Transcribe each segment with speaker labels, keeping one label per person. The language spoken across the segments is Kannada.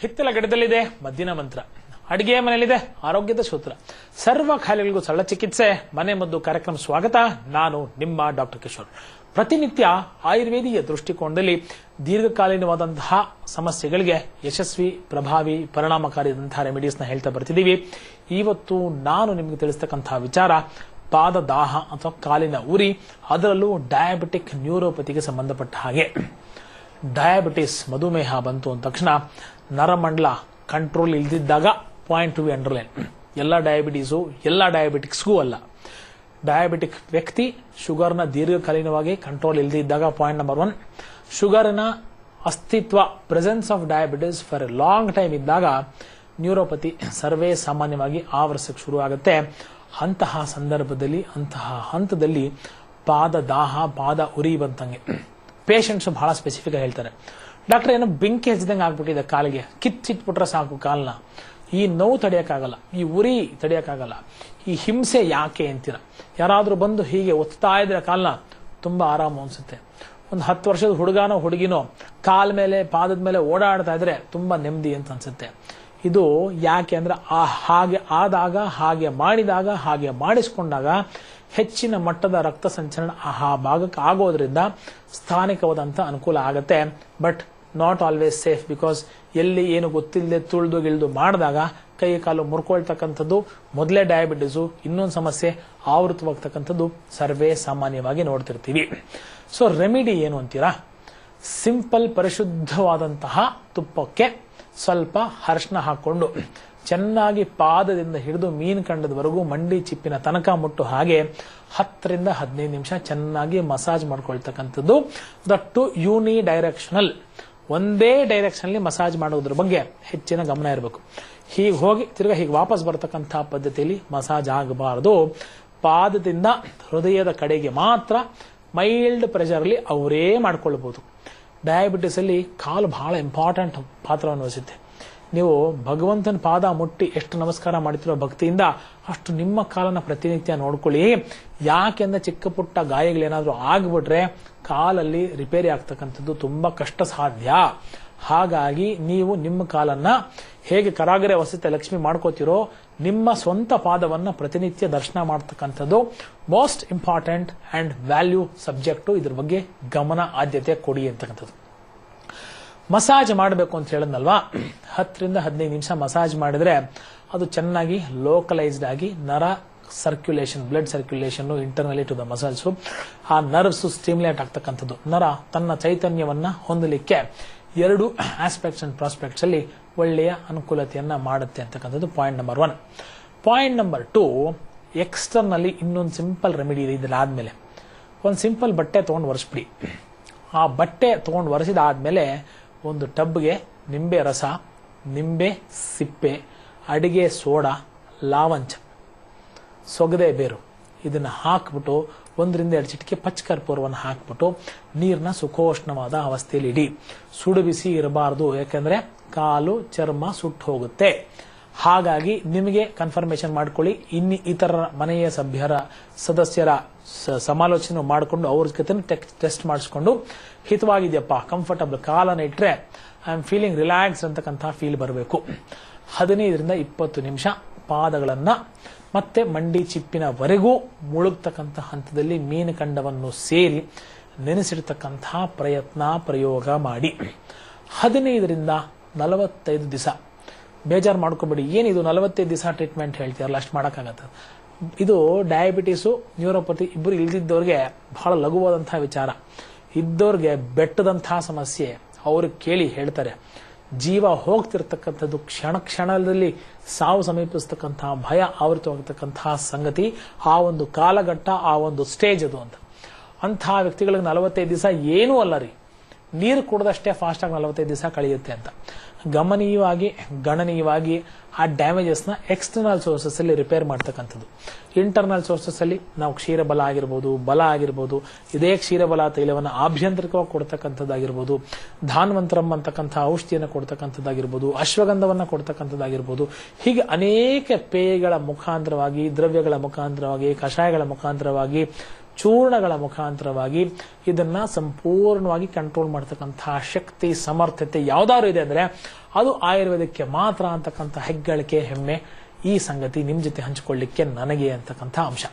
Speaker 1: ಹಿತ್ತಲ ಗಡದಲ್ಲಿದೆ ಮದ್ದಿನ ಮಂತ್ರ ಅಡಿಗೆ ಮನೆಯಲ್ಲಿದೆ ಆರೋಗ್ಯದ ಸೂತ್ರ ಸರ್ವ ಖಾಯಿಲೆಗಳಿಗೂ ಸರಳ ಚಿಕಿತ್ಸೆ ಮನೆ ಮದ್ದು ಕಾರ್ಯಕ್ರಮ ಸ್ವಾಗತ ನಾನು ನಿಮ್ಮ ಡಾಕ್ಟರ್ ಕಿಶೋರ್ ಪ್ರತಿನಿತ್ಯ ಆಯುರ್ವೇದಿಯ ದೃಷ್ಟಿಕೋನದಲ್ಲಿ ದೀರ್ಘಕಾಲೀನವಾದಂತಹ ಸಮಸ್ಯೆಗಳಿಗೆ ಯಶಸ್ವಿ ಪ್ರಭಾವಿ ಪರಿಣಾಮಕಾರಿಯಾದಂತಹ ರೆಮಿಡೀಸ್ನ ಹೇಳ್ತಾ ಬರ್ತಿದ್ದೀವಿ ಇವತ್ತು ನಾನು ನಿಮಗೆ ತಿಳಿಸ್ತಕ್ಕಂತಹ ವಿಚಾರ ಪಾದ ದಾಹ ಅಥವಾ ಕಾಲಿನ ಉರಿ ಅದರಲ್ಲೂ ಡಯಾಬಿಟಿಕ್ ನ್ಯೂರೋಪತಿಗೆ ಸಂಬಂಧಪಟ್ಟ ಹಾಗೆ ಡಯಾಬಿಟಿಸ್ ಮಧುಮೇಹ ಬಂತು ಅಂದ ತಕ್ಷಣ ನರಮಂಡಲ ಕಂಟ್ರೋಲ್ ಇಲ್ದಿದ್ದಾಗ ಪಾಯಿಂಟ್ ಟು ಬಿ ಅಂಡರ್ಲೈನ್ ಎಲ್ಲ ಡಯಾಬಿಟೀಸು ಎಲ್ಲ ಡಯಾಬಿಟಿಕ್ಸ್ಗೂ ಅಲ್ಲ ಡಯಾಬಿಟಿಕ್ ವ್ಯಕ್ತಿ ಶುಗರ್ನ ದೀರ್ಘಕಾಲೀನವಾಗಿ ಕಂಟ್ರೋಲ್ ಇಲ್ದಿದ್ದಾಗ ಪಾಯಿಂಟ್ ನಂಬರ್ ಒನ್ ಶುಗರ್ನ ಅಸ್ತಿತ್ವ presence of diabetes for a long time ಇದ್ದಾಗ ನ್ಯೂರೋಪತಿ ಸರ್ವೇ ಸಾಮಾನ್ಯವಾಗಿ ಆವರಿಸಕ್ಕೆ ಶುರು ಆಗುತ್ತೆ ಅಂತಹ ಸಂದರ್ಭದಲ್ಲಿ ಅಂತಹ ಹಂತದಲ್ಲಿ ಪಾದ ದಾಹ ಪಾದ ಉರಿ ಬಂತಂಗೆ ಪೇಷಂಟ್ಸ್ ಬಹಳ ಸ್ಪೆಸಿಫಿಕ್ ಹೇಳ್ತಾರೆ ಡಾಕ್ಟರ್ ಏನೋ ಬೆಂಕಿ ಹಚ್ಚಿದಂಗೆ ಆಗ್ಬಿಟ್ಟಿದೆ ಕಾಲಿಗೆ ಕಿಚ್ಚಿಟ್ಬಿಟ್ರೆ ಸಾಕು ಕಾಲ್ನ ಈ ನೋವು ತಡೆಯಕ್ಕಾಗಲ್ಲ ಈ ಉರಿ ತಡೆಯಕ್ಕಾಗಲ್ಲ ಈ ಹಿಂಸೆ ಯಾಕೆ ಅಂತೀರ ಯಾರಾದ್ರೂ ಬಂದು ಹೀಗೆ ಒತ್ತಾ ಇದ್ರೆ ಕಾಲ್ನ ತುಂಬಾ ಆರಾಮ ಅನ್ಸುತ್ತೆ ಒಂದು ಹತ್ತು ವರ್ಷದ ಹುಡುಗನೋ ಹುಡುಗಿನೋ ಕಾಲ್ ಮೇಲೆ ಪಾದದ ಮೇಲೆ ಓಡಾಡ್ತಾ ಇದ್ರೆ ತುಂಬಾ ನೆಮ್ಮದಿ ಅಂತ ಅನ್ಸುತ್ತೆ ಇದು ಯಾಕೆ ಅಂದ್ರೆ ಆ ಹಾಗೆ ಆದಾಗ ಹಾಗೆ ಮಾಡಿದಾಗ ಹಾಗೆ ಮಾಡಿಸ್ಕೊಂಡಾಗ ಹೆಚ್ಚಿನ ಮಟ್ಟದ ರಕ್ತ ಸಂಚಲನ ಆ ಭಾಗಕ್ಕೆ ಆಗೋದ್ರಿಂದ ಸ್ಥಾನಿಕವಾದಂಥ ಅನುಕೂಲ ಆಗುತ್ತೆ but not always safe because ಎಲ್ಲಿ ಏನು ಗೊತ್ತಿಲ್ಲದೆ ತುಳಿದು ಗಿಳಿದು ಮಾಡಿದಾಗ ಕೈ ಕಾಲು ಮುರ್ಕೊಳ್ತಕ್ಕಂಥದ್ದು ಮೊದಲೇ ಡಯಾಬಿಟಿಸು ಇನ್ನೊಂದು ಸಮಸ್ಯೆ ಆವೃತವಾಗ್ತಕ್ಕಂಥದ್ದು ಸರ್ವೇ ಸಾಮಾನ್ಯವಾಗಿ ನೋಡ್ತಿರ್ತೀವಿ ಸೊ ರೆಮಿಡಿ ಏನು ಅಂತೀರಾ ಸಿಂಪಲ್ ಪರಿಶುದ್ಧವಾದಂತಹ ತುಪ್ಪಕ್ಕೆ ಸ್ವಲ್ಪ ಅರಿಶಿನ ಹಾಕೊಂಡು ಚೆನ್ನಾಗಿ ಪಾದದಿಂದ ಹಿಡಿದು ಮೀನು ಕಂಡದವರೆಗೂ ಮಂಡಿ ಚಿಪ್ಪಿನ ತನಕ ಮುಟ್ಟು ಹಾಗೆ ಹತ್ತರಿಂದ ಹದಿನೈದು ನಿಮಿಷ ಚೆನ್ನಾಗಿ ಮಸಾಜ್ ಮಾಡ್ಕೊಳ್ತಕ್ಕಂಥದ್ದು ದಟ್ಟು ಯೂನಿ ಡೈರೆಕ್ಷನಲ್ ಒಂದೇ ಡೈರೆಕ್ಷನಲ್ಲಿ ಮಸಾಜ್ ಮಾಡೋದ್ರ ಬಗ್ಗೆ ಹೆಚ್ಚಿನ ಗಮನ ಇರಬೇಕು ಹೀಗೆ ಹೋಗಿ ತಿರ್ಗಾ ಹೀಗೆ ವಾಪಸ್ ಬರತಕ್ಕಂಥ ಪದ್ಧತಿಯಲ್ಲಿ ಮಸಾಜ್ ಆಗಬಾರದು ಪಾದದಿಂದ ಹೃದಯದ ಕಡೆಗೆ ಮಾತ್ರ ಮೈಲ್ಡ್ ಪ್ರೆಷರ್ಲಿ ಅವರೇ ಮಾಡ್ಕೊಳ್ಬಹುದು ಡಯಾಬಿಟಿಸ್ ಅಲ್ಲಿ ಕಾಲು ಬಹಳ ಇಂಪಾರ್ಟೆಂಟ್ ಪಾತ್ರವನ್ನು ವಹಿಸುತ್ತೆ ನೀವು ಭಗವಂತನ ಪಾದ ಮುಟ್ಟಿ ಎಷ್ಟು ನಮಸ್ಕಾರ ಮಾಡ್ತಿರೋ ಭಕ್ತಿಯಿಂದ ಅಷ್ಟು ನಿಮ್ಮ ಕಾಲನ್ನ ಪ್ರತಿನಿತ್ಯ ನೋಡ್ಕೊಳ್ಳಿ ಯಾಕೆಂದ್ರೆ ಚಿಕ್ಕ ಪುಟ್ಟ ಗಾಯಗಳೇನಾದ್ರೂ ಆಗ್ಬಿಟ್ರೆ ಕಾಲಲ್ಲಿ ರಿಪೇರಿ ಆಗ್ತಕ್ಕಂಥದ್ದು ತುಂಬಾ ಕಷ್ಟ ಸಾಧ್ಯ ಹಾಗಾಗಿ ನೀವು ನಿಮ್ಮ ಕಾಲನ್ನ ಹೇಗೆ ಕರಾಗರೆ ವಸತಿ ಲಕ್ಷ್ಮಿ ಮಾಡ್ಕೋತಿರೋ ನಿಮ್ಮ ಸ್ವಂತ ಪಾದವನ್ನ ಪ್ರತಿನಿತ್ಯ ದರ್ಶನ ಮಾಡ್ತಕ್ಕಂಥದ್ದು most important and value subject ಇದ್ರ ಬಗ್ಗೆ ಗಮನ ಆದ್ಯತೆ ಕೊಡಿ ಅಂತಕ್ಕಂಥದ್ದು ಮಸಾಜ್ ಮಾಡಬೇಕು ಅಂತ ಹೇಳಿದ್ನಲ್ವಾ ಹತ್ತರಿಂದ ಹದಿನೈದು ನಿಮಿಷ ಮಸಾಜ್ ಮಾಡಿದ್ರೆ ಅದು ಚೆನ್ನಾಗಿ ಲೋಕಲೈಸ್ಡ್ ಆಗಿ ನರ circulation blood circulation internally to the muscles ಆ ನರ್ವ್ಸ್ ಸ್ಟಿಮ್ಯುಲೇಟ್ ಆಗ್ತಕ್ಕಂಥದ್ದು ನರ ತನ್ನ ಚೈತನ್ಯವನ್ನ ಹೊಂದಲಿಕ್ಕೆ ಎರಡು ಆಸ್ಪೆಕ್ಟ್ಸ್ ಅಂಡ್ ಪ್ರಾಸ್ಪೆಕ್ಟ್ಸ್ ಅಲ್ಲಿ ಒಳ್ಳೆಯ ಅನುಕೂಲತೆಯನ್ನ ಮಾಡುತ್ತೆ ಅಂತಕ್ಕಂಥದ್ದು point number one point number two ಎಕ್ಸ್ಟರ್ನಲ್ಲಿ ಇನ್ನೊಂದು ಸಿಂಪಲ್ ರೆಮಿಡಿ ಇದೆ ಇದಾದ್ಮೇಲೆ ಒಂದು ಸಿಂಪಲ್ ಬಟ್ಟೆ ತೊಗೊಂಡು ಒರೆಸ್ಬಿಡಿ ಆ ಬಟ್ಟೆ ತೊಗೊಂಡು ಒರೆಸಿದಾದ್ಮೇಲೆ ಒಂದು ಟಬ್ಗೆ ನಿಂಬೆ ರಸ ನಿಂಬೆ ಸಿಪ್ಪೆ ಅಡಿಗೆ ಸೋಡಾ ಲಾವಂಚ ಸೊಗದೆ ಬೇರು ಇದನ್ನ ಹಾಕ್ಬಿಟ್ಟು ಒಂದರಿಂದ ಎರಡು ಚಿಟಿಕೆ ಪಚ್ಚಕರ್ಪೂರವನ್ನು ಹಾಕ್ಬಿಟ್ಟು ನೀರನ್ನ ಸುಖೋಷ್ಣವಾದ ಅವಸ್ಥೆಯಲ್ಲಿ ಇಡಿ ಸುಡು ಬಿಸಿ ಇರಬಾರದು ಯಾಕಂದ್ರೆ ಕಾಲು ಚರ್ಮ ಸುಟ್ಟು ಹೋಗುತ್ತೆ ಹಾಗಾಗಿ ನಿಮಗೆ ಕನ್ಫರ್ಮೇಶನ್ ಮಾಡ್ಕೊಳ್ಳಿ ಇನ್ನು ಇತರ ಮನೆಯ ಸಭ್ಯರ ಸದಸ್ಯರ ಸ- ಸಮಾಲೋಚನೆ ಮಾಡಿಕೊಂಡು ಅವ್ರ ಜೊತೆ ಟೆಸ್ಟ್ ಮಾಡಿಸ್ಕೊಂಡು ಹಿತವಾಗಿದೆಯಪ್ಪ ಕಂಫರ್ಟಬಲ್ ಕಾಲನ್ನ ಇಟ್ರೆ ಐ ಆಮ್ ಫೀಲಿಂಗ್ ರಿಲ್ಯಾಕ್ಸ್ ಅಂತಕ್ಕಂಥ ಫೀಲ್ ಬರಬೇಕು ಹದಿನೈದರಿಂದ ಇಪ್ಪತ್ತು ನಿಮಿಷ ಪಾದಗಳನ್ನ ಮತ್ತೆ ಮಂಡಿ ಚಿಪ್ಪಿನವರೆಗೂ ಮುಳುಗ್ತಕ್ಕಂಥ ಹಂತದಲ್ಲಿ ಮೀನು ಕಂಡವನ್ನು ಸೇರಿ ನೆನೆಸಿಡ್ತಕ್ಕಂತಹ ಪ್ರಯತ್ನ ಪ್ರಯೋಗ ಮಾಡಿ ಹದಿನೈದರಿಂದ ನಲವತ್ತೈದು ದಿವಸ ಬೇಜಾರು ಮಾಡ್ಕೋಬೇಡಿ ಏನಿದು ನಲವತ್ತೈದು ದಿವಸ ಟ್ರೀಟ್ಮೆಂಟ್ ಹೇಳ್ತೀರಲ್ಲ ಅಷ್ಟು ಮಾಡೋಕ್ಕಾಗತ್ತೆ ಇದು ಡಯಾಬಿಟೀಸು ನ್ಯೂರೋಪತಿ ಇಬ್ಬರು ಇಲ್ದಿದ್ದವ್ರಿಗೆ ಬಹಳ ಲಘುವಾದಂತಹ ವಿಚಾರ ಇದ್ದವ್ರಿಗೆ ಬೆಟ್ಟದಂತಹ ಸಮಸ್ಯೆ ಅವರು ಕೇಳಿ ಹೇಳ್ತಾರೆ ಜೀವ ಹೋಗ್ತಿರ್ತಕ್ಕಂಥದ್ದು ಕ್ಷಣ ಕ್ಷಣದಲ್ಲಿ ಸಾವು ಸಮೀಪಿಸ್ತಕ್ಕಂತಹ ಭಯ ಆವೃತವಾಗತಕ್ಕಂತಹ ಸಂಗತಿ ಆ ಒಂದು ಕಾಲಘಟ್ಟ ಆ ಒಂದು ಸ್ಟೇಜ್ ಅದು ಅಂತ ಅಂತಹ ವ್ಯಕ್ತಿಗಳಿಗೆ ನಲವತ್ತೈದು ದಿವಸ ಏನೂ ಅಲ್ಲ ರೀ ನೀರು ಕುಡ್ದಷ್ಟೇ ಫಾಸ್ಟ್ ಆಗಿ ನಲವತ್ತೈದು ದಿವಸ ಕಳೆಯುತ್ತೆ ಅಂತ ಗಮನೀಯವಾಗಿ ಗಣನೀಯವಾಗಿ ಆ ಡ್ಯಾಮೇಜಸ್ ನ ಎಕ್ಸ್ಟರ್ನಲ್ ಸೋರ್ಸಸ್ ಅಲ್ಲಿ ರಿಪೇರ್ ಮಾಡ್ತಕ್ಕಂಥದ್ದು ಇಂಟರ್ನಲ್ ಸೋರ್ಸಸ್ ಅಲ್ಲಿ ನಾವು ಕ್ಷೀರಬಲ ಆಗಿರ್ಬೋದು ಬಲ ಆಗಿರ್ಬೋದು ಇದೇ ಕ್ಷೀರಬಲ ತೈಲವನ್ನು ಆಭ್ಯಂತರಿಕವಾಗಿ ಕೊಡ್ತಕ್ಕಂಥದ್ದಾಗಿರ್ಬೋದು ಧಾನ್ವಂತರಂ ಅಂತಕ್ಕಂಥ ಔಷಧಿಯನ್ನು ಕೊಡ್ತಕ್ಕಂಥದ್ದಾಗಿರ್ಬೋದು ಅಶ್ವಗಂಧವನ್ನ ಕೊಡ್ತಕ್ಕಂಥದ್ದಾಗಿರ್ಬೋದು ಹೀಗೆ ಅನೇಕ ಪೇಯಗಳ ಮುಖಾಂತರವಾಗಿ ದ್ರವ್ಯಗಳ ಮುಖಾಂತರವಾಗಿ ಕಷಾಯಗಳ ಮುಖಾಂತರವಾಗಿ ಚೂರ್ಣಗಳ ಮುಖಾಂತರವಾಗಿ ಇದನ್ನ ಸಂಪೂರ್ಣವಾಗಿ ಕಂಟ್ರೋಲ್ ಮಾಡ್ತಕ್ಕಂತಹ ಶಕ್ತಿ ಸಮರ್ಥತೆ ಯಾವ್ದಾದ್ರು ಇದೆ ಅಂದ್ರೆ ಅದು ಆಯುರ್ವೇದಕ್ಕೆ ಮಾತ್ರ ಅಂತಕ್ಕಂಥ ಹೆಗ್ಗಳಿಕೆ ಹೆಮ್ಮೆ ಈ ಸಂಗತಿ ನಿಮ್ ಜೊತೆ ಹಂಚಿಕೊಳ್ಳಿಕ್ಕೆ ನನಗೆ ಅಂತಕ್ಕಂಥ ಅಂಶ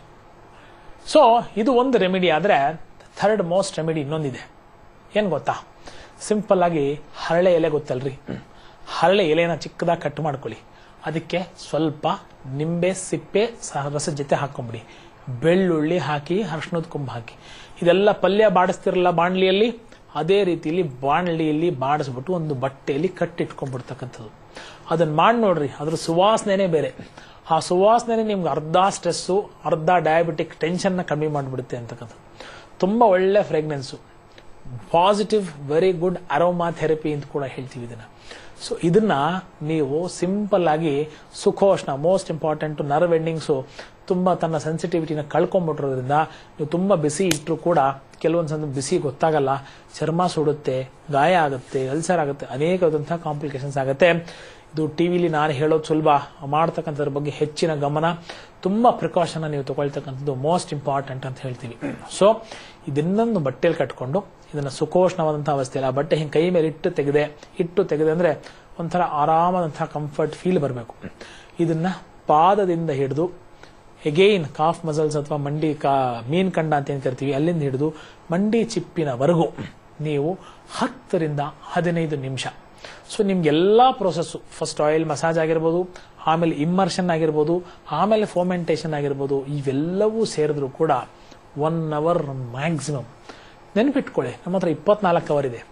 Speaker 1: ಸೊ ಇದು ಒಂದು ರೆಮಿಡಿ ಆದ್ರೆ ಥರ್ಡ್ ಮೋಸ್ಟ್ ರೆಮಿಡಿ ಇನ್ನೊಂದಿದೆ ಏನ್ ಗೊತ್ತಾ ಸಿಂಪಲ್ ಆಗಿ ಹರಳೆ ಎಲೆ ಗೊತ್ತಲ್ರಿ ಹರಳೆ ಎಲೆನ ಚಿಕ್ಕದಾಗಿ ಕಟ್ ಮಾಡ್ಕೊಳ್ಳಿ ಅದಕ್ಕೆ ಸ್ವಲ್ಪ ನಿಂಬೆ ಸಿಪ್ಪೆ ಸ- ರಸದ ಜೊತೆ ಹಾಕೊಂಬಿಡಿ ಬೆಳ್ಳುಳ್ಳಿ ಹಾಕಿ ಅರ್ಶಿಣದ ಕೊಂಬು ಹಾಕಿ ಇದೆಲ್ಲ ಪಲ್ಯ ಬಾಡಿಸ್ತಿರಲ್ಲ ಬಾಣಲಿಯಲ್ಲಿ ಅದೇ ರೀತಿಯಲ್ಲಿ ಬಾಣಲಿಯಲ್ಲಿ ಬಾಡಿಸ್ಬಿಟ್ಟು ಒಂದು ಬಟ್ಟೆಯಲ್ಲಿ ಕಟ್ಟಿಟ್ಕೊಂಡ್ಬಿಡ್ತಕ್ಕಂಥದ್ದು ಅದನ್ನ ಮಾಡಿ ನೋಡ್ರಿ ಅದ್ರ ಸುವಾಸನೆನೇ ಬೇರೆ ಆ ಸುವಾಸನೆ ನಿಮ್ಗೆ ಅರ್ಧ ಸ್ಟ್ರೆಸ್ಸು ಅರ್ಧ ಡಯಾಬಿಟಿಕ್ ಟೆನ್ಷನ್ನ ಕಮ್ಮಿ ಮಾಡಿಬಿಡುತ್ತೆ ಅಂತಕ್ಕಂಥದ್ದು ತುಂಬಾ ಒಳ್ಳೆ fragrance positive very good aromatherapy ಅಂತ ಕೂಡ ಹೇಳ್ತೀವಿ ಇದನ್ನ ಸೊ ಇದನ್ನ ನೀವು ಸಿಂಪಲ್ ಆಗಿ ಸುಖೋಷ್ಣ ಮೋಸ್ಟ್ ಇಂಪಾರ್ಟೆಂಟ್ ನರ್ವ್ ಎಂಡಿಂಗ್ಸು ತುಂಬಾ ತನ್ನ ಸೆನ್ಸಿಟಿವಿಟಿನ ಕಳ್ಕೊಂಡ್ಬಿಟ್ಟಿರೋದ್ರಿಂದ ನೀವು ತುಂಬಾ ಬಿಸಿ ಇಟ್ಟರು ಕೂಡ ಕೆಲವೊಂದು ಸಲ ಬಿಸಿ ಗೊತ್ತಾಗಲ್ಲ ಚರ್ಮ ಸುಡುತ್ತೆ ಗಾಯ ಆಗುತ್ತೆ ಅಲ್ಸರ್ ಆಗುತ್ತೆ ಅನೇಕವಾದಂತಹ ಕಾಂಪ್ಲಿಕೇಶನ್ಸ್ ಆಗುತ್ತೆ ಇದು ಟಿವಿಲಿ ನಾನು ಹೇಳೋದು ಸುಲಭ ಮಾಡ್ತಕ್ಕಂಥದ್ರ ಬಗ್ಗೆ ಹೆಚ್ಚಿನ ಗಮನ ತುಂಬಾ ಪ್ರಿಕಾಷನ್ ನೀವು ತಗೊಳ್ತಕ್ಕಂಥದ್ದು ಮೋಸ್ಟ್ ಇಂಪಾರ್ಟೆಂಟ್ ಅಂತ ಹೇಳ್ತೀವಿ ಸೊ ಇದನ್ನೊಂದು ಬಟ್ಟೆಯಲ್ಲಿ ಕಟ್ಕೊಂಡು ಇದನ್ನ ಸುಖೋಷ್ಣವಾದಂತಹ ಅವಸ್ಥೆಯಲ್ಲಿ ಆ ಬಟ್ಟೆ ಹಿಂಗೆ ಕೈ ಮೇಲೆ ಇಟ್ಟು ತೆಗೆದೆ ಇಟ್ಟು ತೆಗೆದೆ ಅಂದ್ರೆ ಒಂಥರ ಆರಾಮದಂತಹ ಕಂಫರ್ಟ್ ಫೀಲ್ ಬರಬೇಕು ಇದನ್ನ ಪಾದದಿಂದ ಹಿಡಿದು ಎಗೈನ್ ಕಾಫ್ ಮಸಲ್ಸ್ ಅಥವಾ ಮಂಡಿ ಕಾ ಮೀನ್ ಕಂಡ ಅಂತ ಏನ್ ಕರಿತೀವಿ ಅಲ್ಲಿಂದ ಹಿಡಿದು ಮಂಡಿ ಚಿಪ್ಪಿನವರೆಗೂ ನೀವು ಹತ್ತರಿಂದ ಹದಿನೈದು ನಿಮಿಷ ಸೊ ನಿಮ್ಗೆಲ್ಲಾ ಪ್ರೊಸೆಸ್ ಫಸ್ಟ್ ಆಯಿಲ್ ಮಸಾಜ್ ಆಗಿರ್ಬೋದು ಆಮೇಲೆ ಇಮ್ಮರ್ಷನ್ ಆಗಿರ್ಬೋದು ಆಮೇಲೆ ಫೋಮೆಂಟೇಷನ್ ಆಗಿರ್ಬೋದು ಇವೆಲ್ಲವೂ ಸೇರಿದ್ರು ಕೂಡ ಒನ್ ಅವರ್ ಮ್ಯಾಕ್ಸಿಮಮ್ ನೆನ್ಪಿಟ್ಕೊಳ್ಳಿ ನಮ್ಮ ಹತ್ರ ಇಪ್ಪತ್ನಾಲ್ಕು ಅವರ್ ಇದೆ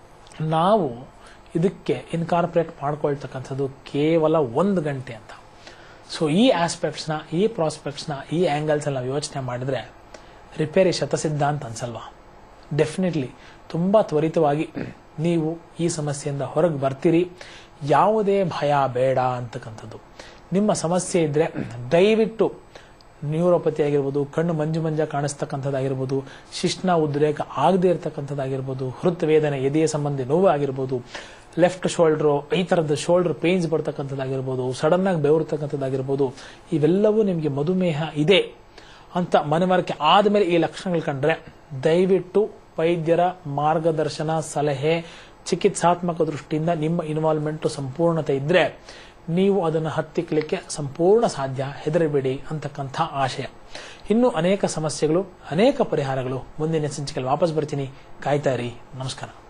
Speaker 1: ನಾವು ಇದಕ್ಕೆ ಇನ್ಕಾರ್ಪೊರೇಟ್ ಮಾಡ್ಕೊಳ್ತಕ್ಕಂಥದ್ದು ಕೇವಲ ಒಂದು ಗಂಟೆ ಅಂತ ಸೊ ಈ ಆಸ್ಪೆಕ್ಟ್ಸ್ನ ಈ ಪ್ರಾಸ್ಪೆಕ್ಟ್ಸ್ನ ಈ ಆಂಗಲ್ಸ್ ಎಲ್ಲ ನಾವು ಯೋಚನೆ ಮಾಡಿದ್ರೆ ರಿಪೇರಿ ಶತಸಿದ್ಧ ಅಂತ ಅನ್ಸಲ್ವಾ ಡೆಫಿನೆಟ್ಲಿ ತುಂಬಾ ತ್ವರಿತವಾಗಿ ನೀವು ಈ ಸಮಸ್ಯೆಯಿಂದ ಹೊರಗೆ ಬರ್ತೀರಿ ಯಾವುದೇ ಭಯ ಬೇಡ ಅಂತಕ್ಕಂಥದ್ದು ನಿಮ್ಮ ಸಮಸ್ಯೆ ಇದ್ರೆ ದಯವಿಟ್ಟು ನ್ಯೂರೋಪತಿ ಆಗಿರ್ಬೋದು ಕಣ್ಣು ಮಂಜು ಮಂಜ ಕಾಣಿಸ್ತಕ್ಕಂಥದ್ದಾಗಿರ್ಬೋದು ಶಿಶ್ನ ಉದ್ರೇಕ ಆಗದೇ ಇರತಕ್ಕಂಥದ್ದಾಗಿರ್ಬೋದು ಹೃತ್ ವೇದನೆ ಎದೆಯ ಸಂಬಂಧಿ ನೋವು ಆಗಿರ್ಬೋದು ಲೆಫ್ಟ್ ಶೋಲ್ಡ್ರು ಈ ತರದ ಶೋಲ್ಡರ್ ಪೇನ್ಸ್ ಬರ್ತಕ್ಕಂಥದ್ದಾಗಿರ್ಬೋದು ಸಡನ್ ಆಗಿ ಬೆವರ್ತಕ್ಕಂಥದ್ದಾಗಿರ್ಬೋದು ಇವೆಲ್ಲವೂ ನಿಮಗೆ ಮಧುಮೇಹ ಇದೆ ಅಂತ ಮನವರಿಕೆ ಆದಮೇಲೆ ಈ ಲಕ್ಷಣಗಳು ಕಂಡ್ರೆ ದಯವಿಟ್ಟು ವೈದ್ಯರ ಮಾರ್ಗದರ್ಶನ ಸಲಹೆ ಚಿಕಿತ್ಸಾತ್ಮಕ ದೃಷ್ಟಿಯಿಂದ ನಿಮ್ಮ ಇನ್ವಾಲ್ವ್ಮೆಂಟ್ ಸಂಪೂರ್ಣತೆ ಇದ್ರೆ ನೀವು ಅದನ್ನು ಹತ್ತಿಕ್ಕಲಿಕ್ಕೆ ಸಂಪೂರ್ಣ ಸಾಧ್ಯ ಹೆದರಬೇಡಿ ಅಂತಕ್ಕಂಥ ಆಶಯ ಇನ್ನು ಅನೇಕ ಸಮಸ್ಯೆಗಳು ಅನೇಕ ಪರಿಹಾರಗಳು ಮುಂದಿನ ಸಂಚಿಕೆಯಲ್ಲಿ ವಾಪಸ್ ಬರ್ತೀನಿ ಕಾಯ್ತಾ ಇರಿ ನಮಸ್ಕಾರ